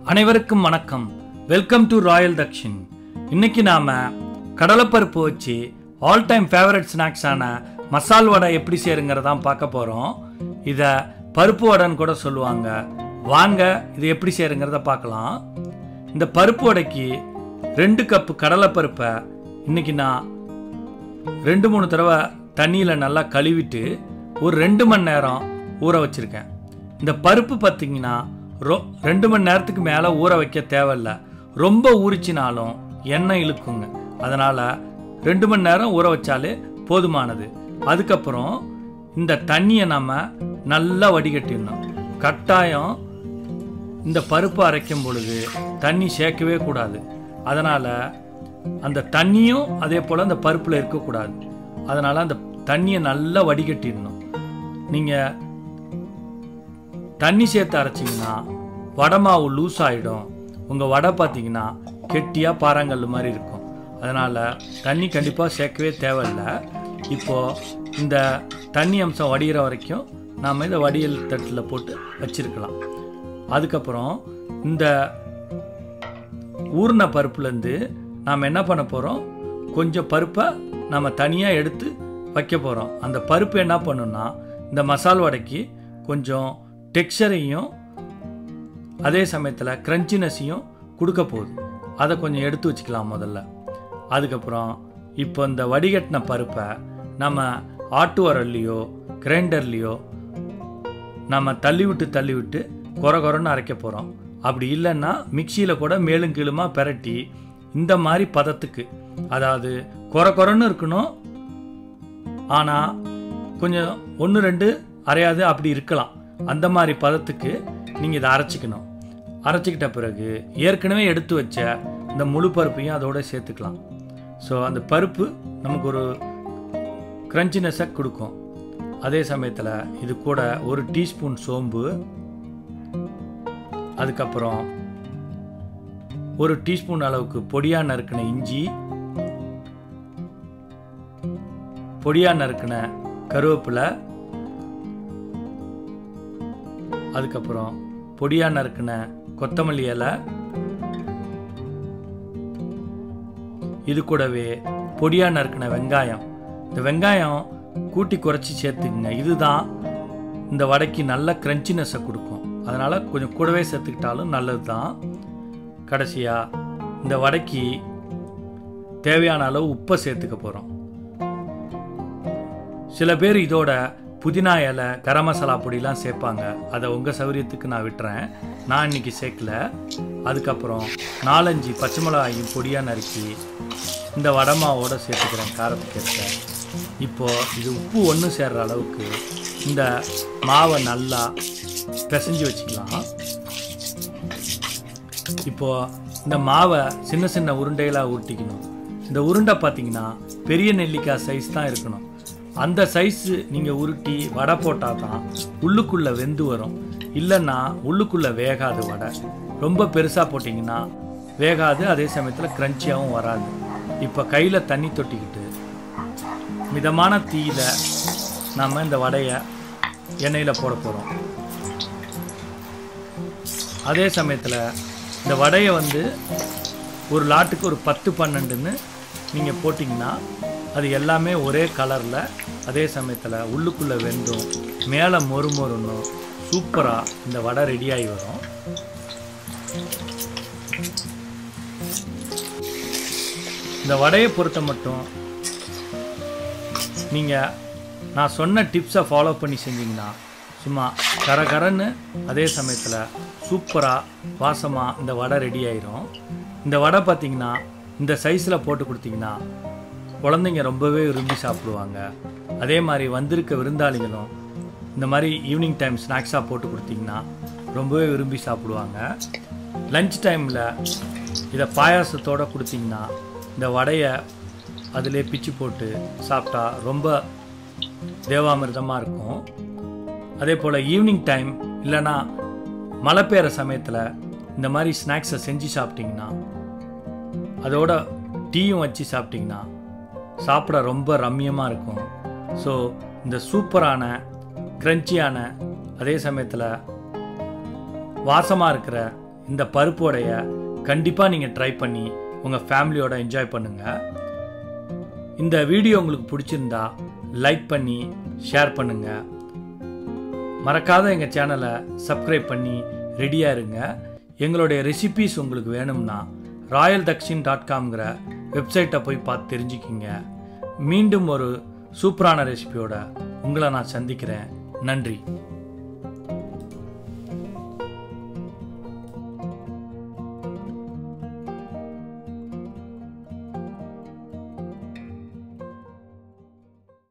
அனைவருக்கும் வணக்கம் welcome to Royal Dakshin இன்னைக்கு நாம கடலைப்பருப்பு வச்சு ஆல் டைம் ஃபேவரட் ஸ்நாக்ஸான மசால் வடை எப்படி செய்யறங்கிறதான் பார்க்க போகிறோம் இதை பருப்பு வடைன்னு கூட சொல்லுவாங்க வாங்க இது எப்படி செய்யறங்கிறத பார்க்கலாம் இந்த பருப்பு வடைக்கு ரெண்டு கப்பு கடலைப்பருப்பை இன்னைக்கு நான் ரெண்டு மூணு தடவை தண்ணியில் நல்லா கழுவிட்டு ஒரு ரெண்டு மணி நேரம் ஊற வச்சுருக்கேன் இந்த பருப்பு பார்த்தீங்கன்னா ரொ ரெண்டு மணி நேரத்துக்கு மேலே ஊற வைக்க தேவையில்ல ரொம்ப ஊறிச்சினாலும் எண்ணெய் இழுக்குங்க அதனால் ரெண்டு மணி நேரம் ஊற வச்சாலே போதுமானது அதுக்கப்புறம் இந்த தண்ணியை நம்ம நல்லா வடிகட்டிடணும் கட்டாயம் இந்த பருப்பு அரைக்கும் பொழுது தண்ணி சேர்க்கவே கூடாது அதனால் அந்த தண்ணியும் அதே போல் அந்த பருப்பில் இருக்கக்கூடாது அதனால் அந்த தண்ணியை நல்லா வடிகட்டிடணும் நீங்கள் தண்ணி சேர்த்து அரைச்சிங்கன்னா வடை மாவு லூஸ் ஆகிடும் உங்கள் வடை பார்த்தீங்கன்னா கெட்டியாக பாறாங்கல் மாதிரி இருக்கும் அதனால் தண்ணி கண்டிப்பாக சேர்க்கவே தேவையில்லை இப்போது இந்த தண்ணி அம்சம் வடிகிற வரைக்கும் நாம் இதை வடியல் தட்டில் போட்டு வச்சிருக்கலாம் அதுக்கப்புறம் இந்த ஊர்ன பருப்புலேருந்து நாம் என்ன பண்ண போகிறோம் கொஞ்சம் பருப்பை நம்ம தனியாக எடுத்து வைக்க போகிறோம் அந்த பருப்பு என்ன பண்ணுன்னா இந்த மசால் வடைக்கு கொஞ்சம் டெக்ஸ்சரையும் அதே சமயத்தில் க்ரன்ச்சினஸையும் கொடுக்க போகுது அதை கொஞ்சம் எடுத்து வச்சுக்கலாம் முதல்ல அதுக்கப்புறம் இப்போ இந்த வடிகட்டின பருப்பை நம்ம ஆட்டு வரல்லையோ கிரைண்டர்லேயோ நம்ம தள்ளி விட்டு தள்ளி விட்டு கொர கொரன்னு அரைக்க போகிறோம் அப்படி இல்லைன்னா மிக்சியில் கூட மேலும் கீழுமா பெரட்டி இந்த மாதிரி பதத்துக்கு அதாவது கொர கொரன்னு இருக்கணும் ஆனால் கொஞ்சம் ஒன்று ரெண்டு அரையாது அப்படி இருக்கலாம் அந்த மாதிரி பதத்துக்கு நீங்கள் இதை அரைச்சிக்கணும் அரைச்சிக்கிட்ட பிறகு ஏற்கனவே எடுத்து வச்ச இந்த முழு பருப்பையும் அதோட சேர்த்துக்கலாம் ஸோ அந்த பருப்பு நமக்கு ஒரு க்ரன்ச்சினஸை கொடுக்கும் அதே சமயத்தில் இது கூட ஒரு டீஸ்பூன் சோம்பு அதுக்கப்புறம் ஒரு டீஸ்பூன் அளவுக்கு பொடியாக நறுக்கின இஞ்சி பொடியாக நறுக்கின கருவேப்பிலை அதுக்கப்புறம் பொடியாக நறுக்கின கொத்தமல்லி இலை இது கூடவே பொடியாக நறுக்கின வெங்காயம் இந்த வெங்காயம் கூட்டி குறைச்சி சேர்த்துக்குங்க இதுதான் இந்த வடைக்கு நல்ல க்ரன்ச்சினஸை கொடுக்கும் அதனால் கொஞ்சம் கூடவே சேர்த்துக்கிட்டாலும் நல்லது தான் கடைசியாக இந்த வடைக்கு தேவையான அளவு உப்பை சேர்த்துக்க போகிறோம் சில பேர் இதோட புதினா இலை கரம் மசாலா பொடிலாம் சேர்ப்பாங்க அதை உங்கள் சௌகரியத்துக்கு நான் விட்டுறேன் நான் இன்னைக்கு சேர்க்கல அதுக்கப்புறம் நாலஞ்சு பச்சை மிளகாயும் பொடியாக நறுக்கி இந்த வடமாவோட சேர்த்துக்கிறேன் காரத்துக்கு ஏற்ற இப்போது இது உப்பு ஒன்று சேர்ற அளவுக்கு இந்த மாவை நல்லா பிசைஞ்சு வச்சுக்கலாம் இப்போது இந்த மாவை சின்ன சின்ன உருண்டைகளாக உருட்டிக்கணும் இந்த உருண்டை பார்த்தீங்கன்னா பெரிய நெல்லிக்காய் சைஸ் தான் இருக்கணும் அந்த சைஸு நீங்கள் உருட்டி வடை போட்டால் தான் உள்ளுக்குள்ளே வெந்து வரும் இல்லைன்னா உள்ளுக்குள்ளே வேகாது வடை ரொம்ப பெருசாக போட்டிங்கன்னா வேகாது அதே சமயத்தில் க்ரன்ச்சியாகவும் வராது இப்போ கையில் தண்ணி தொட்டிக்கிட்டு மிதமான தீயில் நம்ம இந்த வடையை எண்ணெயில் போட போகிறோம் அதே சமயத்தில் இந்த வடையை வந்து ஒரு லாட்டுக்கு ஒரு பத்து பன்னெண்டுன்னு நீங்கள் போட்டிங்கன்னா அது எல்லாமே ஒரே கலரில் அதே சமயத்தில் உள்ளுக்குள்ளே வெந்தும் மேலே மொறு மொறுன்னும் சூப்பராக இந்த வடை ரெடியாகி வரும் இந்த வடையை பொறுத்த மட்டும் நீங்கள் நான் சொன்ன டிப்ஸை ஃபாலோ பண்ணி செஞ்சீங்கன்னா சும்மா கரகரன்னு அதே சமயத்தில் சூப்பராக வாசமாக இந்த வடை ரெடி ஆயிரும் இந்த வடை பார்த்தீங்கன்னா இந்த சைஸில் போட்டு கொடுத்தீங்கன்னா குழந்தைங்க ரொம்பவே விரும்பி சாப்பிடுவாங்க அதே மாதிரி வந்திருக்க விருந்தாளிகளும் இந்த மாதிரி ஈவினிங் டைம் ஸ்நாக்ஸாக போட்டு கொடுத்தீங்கன்னா ரொம்பவே விரும்பி சாப்பிடுவாங்க லஞ்ச் டைமில் இதை பாயாசத்தோடு கொடுத்தீங்கன்னா இந்த வடையை அதிலே பிச்சு போட்டு சாப்பிட்டா ரொம்ப தேவாமிர்தமாக இருக்கும் அதே போல் ஈவினிங் டைம் இல்லைன்னா மழை பெய்கிற சமயத்தில் இந்த மாதிரி ஸ்நாக்ஸை செஞ்சு சாப்பிட்டிங்கன்னா அதோட டீயும் வச்சு சாப்பிட்டிங்கன்னா சாப்பிட ரொம்ப ரம்மியமாக இருக்கும் ஸோ இந்த சூப்பரான க்ரன்ச்சியான அதே சமயத்தில் வாசமாக இருக்கிற இந்த பருப்பு வடையை கண்டிப்பாக நீங்கள் ட்ரை பண்ணி உங்கள் ஃபேமிலியோட என்ஜாய் பண்ணுங்கள் இந்த வீடியோ உங்களுக்கு பிடிச்சிருந்தா லைக் பண்ணி ஷேர் பண்ணுங்கள் மறக்காத எங்கள் சேனலை சப்ஸ்கிரைப் பண்ணி ரெடியாக இருங்க எங்களுடைய ரெசிபீஸ் உங்களுக்கு வேணும்னா ராயல் தக்ஷின் டாட் காம்ங்கிற வெப்சைட்டை போய் பார்த்து தெரிஞ்சுக்கிங்க மீண்டும் ஒரு சூப்பரான ரெசிபியோட உங்களை நான் சந்திக்கிறேன் நன்றி